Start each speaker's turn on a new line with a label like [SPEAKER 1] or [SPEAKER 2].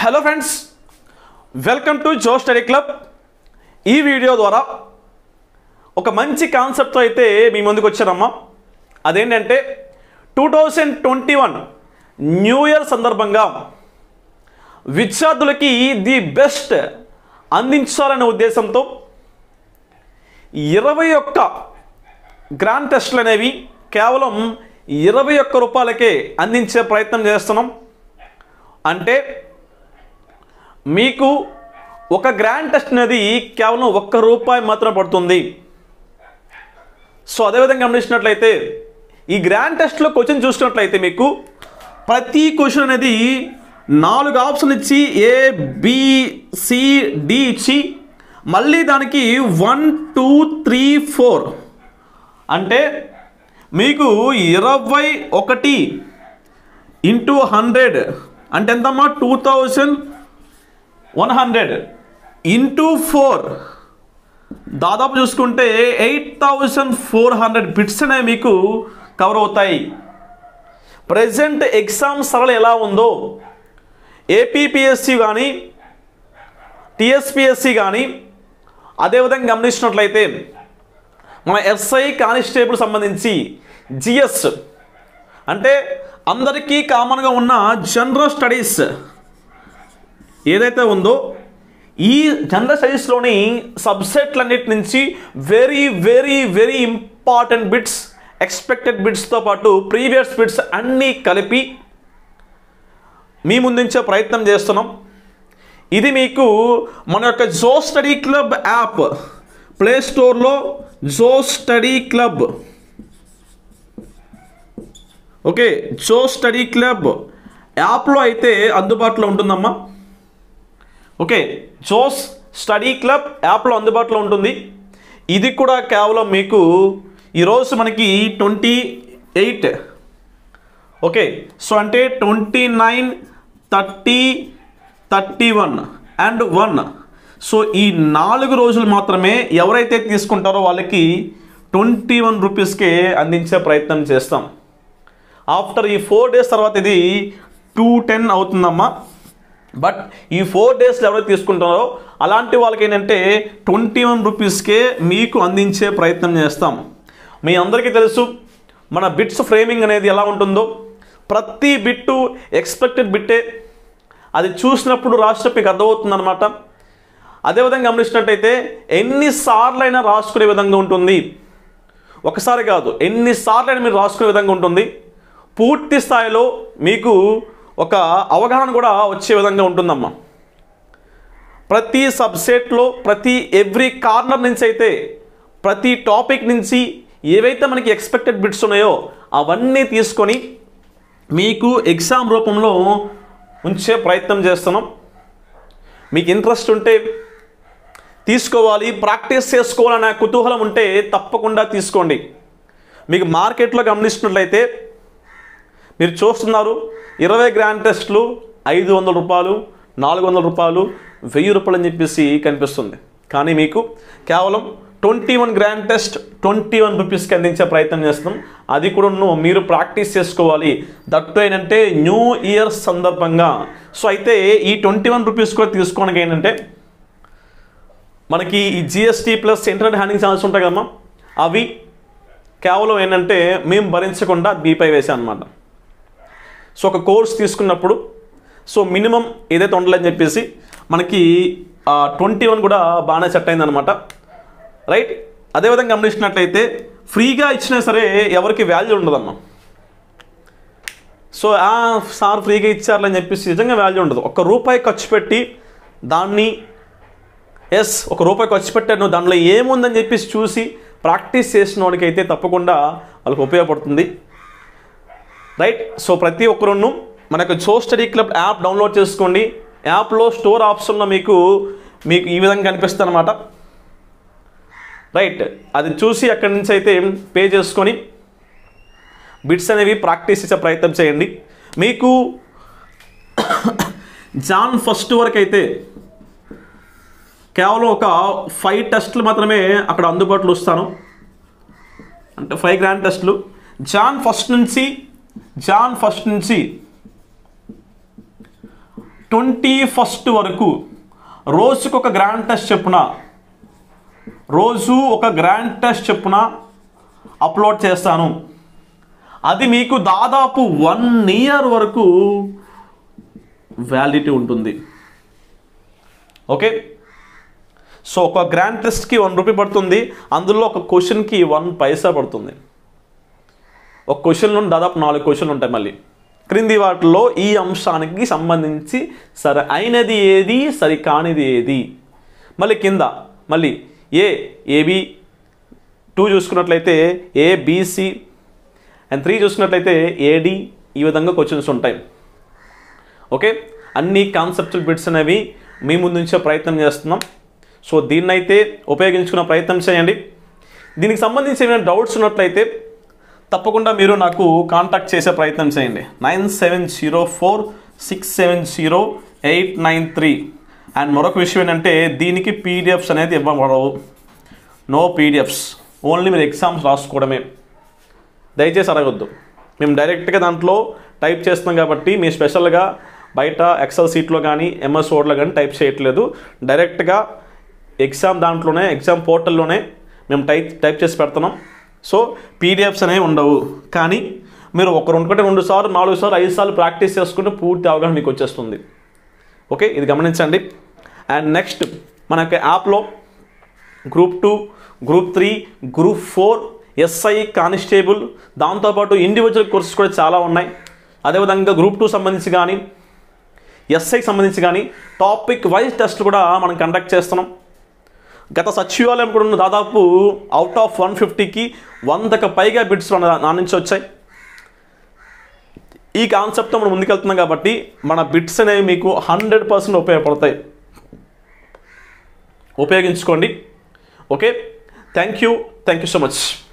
[SPEAKER 1] hello friends welcome to Jo study club ఈ video ద్వారా ఒక మంచి కాన్సెప్ట్తో అయితే మీ ముందుకు వచ్చానమ్మా అదేంటంటే two thousand twenty one new year సందర్భంగా విద్యార్థులకి ది బెస్ట్ అందించాలనే ఉద్దేశంతో ఇరవై ఒక్క గ్రాండ్ టెస్ట్లు అనేవి కేవలం ఇరవై ఒక్క రూపాయలకే అందించే ప్రయత్నం చేస్తున్నాం అంటే మీకు ఒక గ్రాండ్ టెస్ట్ అనేది కేవలం ఒక్క రూపాయి మాత్రం పడుతుంది సో అదేవిధంగా గమనించినట్లయితే ఈ గ్రాండ్ టెస్ట్లో క్వశ్చన్ చూసినట్లయితే మీకు ప్రతి క్వశ్చన్ అనేది నాలుగు ఆప్షన్ ఇచ్చి ఏ బి సి డి ఇచ్చి మళ్ళీ దానికి వన్ టూ త్రీ ఫోర్ అంటే మీకు ఇరవై ఒకటి ఇంటూ హండ్రెడ్ అంటే ఎంతమ్మా two thousand one hundred into four దాదాపు చూసుకుంటే eight thousand four hundred bits అనేవి మీకు కవర్ అవుతాయి ప్రజెంట్ ఎగ్జామ్ సరళ ఎలా ఉందో ఏపీపీఎస్సి కానీ టిఎస్పిఎస్సి కానీ అదేవిధంగా గమనించినట్లయితే మన ఎస్ఐ కానిస్టేబుల్ సంబంధించి జిఎస్ అంటే అందరికీ కామన్గా ఉన్న జనరల్ స్టడీస్ ఏదైతే ఉందో ఈ జనరల్ స్టడీస్లోని సబ్సెట్లన్నిటి నుంచి very very very important bits expected బిట్స్తో పాటు ప్రీవియస్ బిట్స్ అన్నీ కలిపి మీ ముందుంచే ప్రయత్నం చేస్తున్నాం ఇది మీకు మన యొక్క Jo study club app play స్టోర్లో Jo study club okay Jo study club యాప్లో అయితే అందుబాటులో ఉంటుందమ్మా ఓకే జోస్ స్టడీ క్లబ్ యాప్లో అందుబాటులో ఉంటుంది ఇది కూడా కేవలం మీకు ఈరోజు మనకి ట్వంటీ ఎయిట్ ఓకే సో అంటే twenty nine thirty thirty one and one so ఈ నాలుగు రోజులు మాత్రమే ఎవరైతే తీసుకుంటారో వాళ్ళకి ట్వంటీ వన్ రూపీస్కే అందించే ప్రయత్నం చేస్తాం ఆఫ్టర్ ఈ ఫోర్ డేస్ తర్వాత ఇది టూ టెన్ అవుతుందమ్మా బట్ ఈ ఫోర్ డేస్లో ఎవరైతే తీసుకుంటారో అలాంటి వాళ్ళకి ఏంటంటే ట్వంటీ వన్ రూపీస్కే మీకు అందించే ప్రయత్నం చేస్తాం మీ అందరికీ తెలుసు మన బిట్స్ ఫ్రేమింగ్ అనేది ఎలా ఉంటుందో ప్రతి బిట్టు ఎక్స్పెక్టెడ్ బిట్టే అది చూసినప్పుడు రాష్ట్రం మీకు అర్థమవుతుందన్నమాట అదేవిధంగా గమనించినట్టయితే ఎన్నిసార్లైనా రాసుకునే విధంగా ఉంటుంది ఒకసారి కాదు ఎన్నిసార్లు అయినా మీరు రాసుకునే విధంగా ఉంటుంది పూర్తి స్థాయిలో మీకు ఒక అవగాహన కూడా వచ్చే విధంగా ఉంటుందమ్మా ప్రతి సబ్సెట్లో ప్రతి ఎవ్రీ కార్నర్ నుంచి అయితే ప్రతి టాపిక్ నుంచి ఏవైతే మనకి ఎక్స్పెక్టెడ్ బిట్స్ ఉన్నాయో అవన్నీ తీసుకొని మీకు ఎగ్జామ్ రూపంలో ఉంచే ప్రయత్నం చేస్తున్నాం మీకు ఇంట్రెస్ట్ ఉంటే తీసుకోవాలి ప్రాక్టీస్ చేసుకోవాలనే కుతూహలం ఉంటే తప్పకుండా తీసుకోండి మీకు మార్కెట్లో గమనిస్తున్నట్లయితే మీరు చూస్తున్నారు ఇరవై గ్రాండ్ టెస్ట్లు ఐదు వందల రూపాయలు నాలుగు వందల రూపాయలు వెయ్యి రూపాయలు అని చెప్పేసి కనిపిస్తుంది కానీ మీకు కేవలం twenty one grand test twenty one రూపీస్కి అందించే ప్రయత్నం చేస్తాం అది కూడా మీరు ప్రాక్టీస్ చేసుకోవాలి దట్టు ఏంటంటే న్యూ ఇయర్ సందర్భంగా సో అయితే ఈ ట్వంటీ వన్ రూపీస్ కూడా తీసుకోవడానికి ఏంటంటే మనకి ఈ GST plus internet handing channels ఉంటాయి కదమ్మా అవి కేవలం ఏంటంటే మేము భరించకుండా బీపై వేసాం అనమాట సో ఒక కోర్స్ తీసుకున్నప్పుడు సో మినిమం ఏదైతే ఉండాలని చెప్పేసి మనకి ట్వంటీ వన్ కూడా బాగానే సెట్ అయిందనమాట రైట్ అదేవిధంగా గమనించినట్లయితే ఫ్రీగా ఇచ్చినా సరే ఎవరికి వాల్యూ ఉండదమ్మా సో ఆ సార్ ఫ్రీగా ఇచ్చారని చెప్పేసి నిజంగా వాల్యూ ఉండదు ఒక రూపాయి ఖర్చు పెట్టి దాన్ని ఎస్ ఒక రూపాయి ఖర్చు పెట్టాను దాంట్లో ఏముందని చెప్పేసి చూసి ప్రాక్టీస్ చేసిన వాడికి అయితే తప్పకుండా వాళ్ళకి ఉపయోగపడుతుంది రైట్ సో ప్రతి ఒక్కరును మన యొక్క Jo study club app download చేసుకోండి యాప్లో స్టోర్ ఆప్షన్లో మీకు మీకు ఈ విధంగా కనిపిస్తుంది అనమాట రైట్ అది చూసి అక్కడి నుంచి అయితే పే చేసుకొని బిట్స్ అనేవి ప్రాక్టీస్ చేసే ప్రయత్నం చేయండి మీకు జాన్ ఫస్ట్ వరకు అయితే కేవలం ఒక ఫైవ్ టెస్ట్లు మాత్రమే అక్కడ అందుబాటులో వస్తాను అంటే ఫైవ్ గ్రాండ్ టెస్ట్లు జాన్ ఫస్ట్ నుంచి జాన్ ఫస్ట్ నుంచి ట్వంటీ ఫస్ట్ వరకు రోజుకు ఒక గ్రాండ్ టెస్ట్ చెప్పున రోజు ఒక గ్రాండ్ టెస్ట్ చెప్పున అప్లోడ్ చేస్తాను అది మీకు దాదాపు వన్ ఇయర్ వరకు వ్యాలిడిటీ ఉంటుంది ఓకే సో ఒక గ్రాండ్ టెస్ట్కి వన్ రూపీ పడుతుంది అందులో ఒక క్వశ్చన్కి వన్ పైసా పడుతుంది ఒక క్వశ్చన్లో దాదాపు నాలుగు క్వశ్చన్లు ఉంటాయి మళ్ళీ క్రింది వాటిలో ఈ అంశానికి సంబంధించి సరి అయినది ఏది సరి కానిది ఏది మళ్ళీ కింద మళ్ళీ ఏ ఏబి టూ చూసుకున్నట్లయితే ఏబిసి అండ్ త్రీ చూసుకున్నట్లయితే ఏడి ఈ విధంగా క్వశ్చన్స్ ఉంటాయి ఓకే అన్ని కాన్సెప్చువల్ బిట్స్ అనేవి మీ ముందు నుంచే ప్రయత్నం చేస్తున్నాం సో దీన్నైతే ఉపయోగించుకునే ప్రయత్నం చేయండి దీనికి సంబంధించి ఏమైనా డౌట్స్ ఉన్నట్లయితే తప్పకుండా మీరు నాకు కాంటాక్ట్ చేసే ప్రయత్నం చేయండి nine seven zero four six seven zero eight nine three and మరొక విషయం ఏంటంటే దీనికి పీడిఎఫ్స్ అనేది ఇవ్వబడవు నో పీడిఎఫ్స్ ఓన్లీ మీరు ఎగ్జామ్స్ రాసుకోవడమే దయచేసి అడగొద్దు మేము డైరెక్ట్గా దాంట్లో టైప్ చేస్తున్నాం కాబట్టి మీ స్పెషల్గా బయట ఎక్సెల్ సీట్లో కానీ ఎంఎస్ వర్డ్లో కానీ టైప్ చేయట్లేదు డైరెక్ట్గా ఎగ్జామ్ దాంట్లోనే ఎగ్జామ్ పోర్టల్లోనే మేము టైప్ టైప్ చేసి పెడుతున్నాం సో పీడిఎఫ్స్ అనేవి ఉండవు కానీ మీరు ఒక రెండు కంటే రెండు సార్లు నాలుగు సార్లు ఐదు సార్లు ప్రాక్టీస్ చేసుకుంటే పూర్తి అవగాహన మీకు వచ్చేస్తుంది ఓకే ఇది గమనించండి అండ్ నెక్స్ట్ మనకి యాప్లో group two group three group four S I constable దాంతోపాటు ఇండివిజువల్ కోర్సెస్ కూడా చాలా ఉన్నాయి అదేవిధంగా గ్రూప్ టూ సంబంధించి కానీ ఎస్ఐకి సంబంధించి కానీ టాపిక్ వైజ్ టెస్ట్ కూడా మనం కండక్ట్ చేస్తున్నాం గత సచివాలయం కూడా ఉన్న దాదాపు అవుట్ ఆఫ్ వన్ ఫిఫ్టీకి వందకు పైగా బిట్స్ మన నా నుంచి వచ్చాయి ఈ కాన్సెప్ట్తో మనం ముందుకెళ్తున్నాం కాబట్టి మన బిట్స్ అనేవి మీకు హండ్రెడ్ పర్సెంట్ ఉపయోగపడతాయి ఉపయోగించుకోండి okay thank you thank you so much